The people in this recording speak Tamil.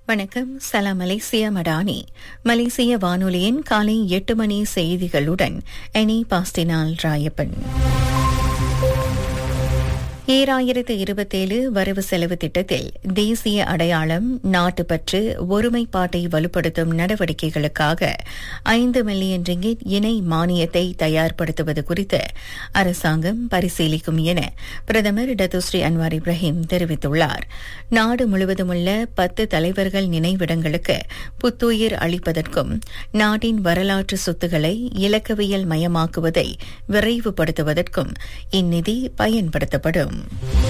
வணக்கம் சலாம் மலேசியா மடானி மலேசிய வானொலியின் காலை எட்டு மணி செய்திகளுடன் எனி பாஸ்டினால் ராயப்பன் ஈராயிரத்து இருபத்தேழு வரவு செலவு திட்டத்தில் தேசிய அடையாளம் நாட்டுப்பற்று ஒருமைப்பாட்டை வலுப்படுத்தும் நடவடிக்கைகளுக்காக ஐந்து மில்லியன் ரிங்கிட் இணை மானியத்தை தயார்படுத்துவது குறித்து அரசாங்கம் பரிசீலிக்கும் என பிரதமர் டத்துஸ்ரீ அன்வார் இப்ராஹிம் தெரிவித்துள்ளார் நாடு முழுவதும் உள்ள பத்து தலைவர்கள் நினைவிடங்களுக்கு புத்துயிர் அளிப்பதற்கும் நாட்டின் வரலாற்று சொத்துக்களை இலக்கவியல் மயமாக்குவதை விரைவுபடுத்துவதற்கும் இந்நிதி பயன்படுத்தப்படும்